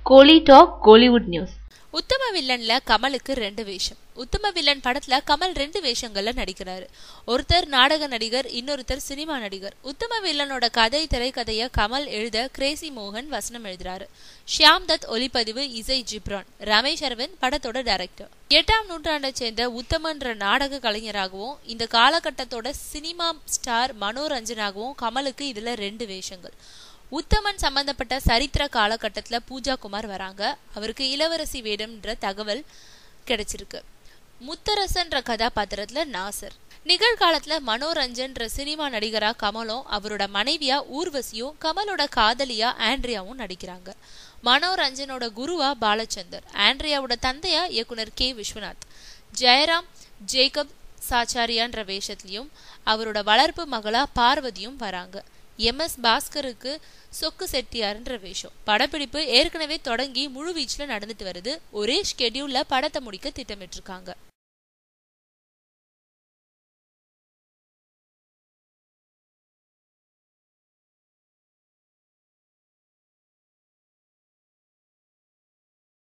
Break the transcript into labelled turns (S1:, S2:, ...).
S1: கோலி talk Kollywood news
S2: உத்தம வில்லன்ல கமலுக்கு ரெண்டு வேஷம் உத்தம வில்லன் படத்துல கமல் ரெண்டு வேஷங்கள்ல நடிக்கிறாரு ஒருத்தர் நாடக நடிகர் இன்னொருத்தர் சினிமா நடிகர் உத்தம வில்லனோட கதை திரைக்கதைய கமல் எழுத கிரேசி மோகன் வசனம் எழுதுறாரு ஷியாம் தத் ஒளிப்பதிவு இசை ஜிப்ரான் ரமேஷ் அரவிந்த் படத்தோட டைரக்டர் எட்டாம் நூற்றாண்டை சேர்ந்த உத்தமன்ற நாடக கலைஞராகவும் இந்த காலகட்டத்தோட சினிமா ஸ்டார் மனோரஞ்சனாகவும் கமலுக்கு இதுல ரெண்டு வேஷங்கள் உத்தமன் சம்பந்தப்பட்ட சரித்திர காலகட்டத்துல பூஜா குமார் வராங்க அவருக்கு இளவரசி வேடம்ன்ற தகவல் கிடைச்சிருக்கு முத்தரசன்ற கதாபாத்திரத்துல நாசர் நிகழ்காலத்துல மனோரஞ்சன்ற சினிமா நடிகரா கமலும் அவரோட மனைவியா ஊர்வசியும் கமலோட காதலியா ஆண்ட்ரியாவும் நடிக்கிறாங்க மனோரஞ்சனோட குருவா பாலச்சந்தர் ஆண்ட்ரியாவோட தந்தையா இயக்குனர் கே விஸ்வநாத் ஜெயராம் ஜேக்கப் சாச்சாரியான்ற வேஷத்திலையும் அவரோட வளர்ப்பு மகளா பார்வதியும் வராங்க எம் எஸ் பாஸ்கருக்கு சொக்கு செட்டியார்ன்ற வேஷம் படப்பிடிப்பு ஏற்கனவே தொடங்கி முழு வீச்சுல நடந்துட்டு வருது ஒரே ஸ்கெடியூல்ல படத்தை முடிக்க திட்டமிட்டிருக்காங்க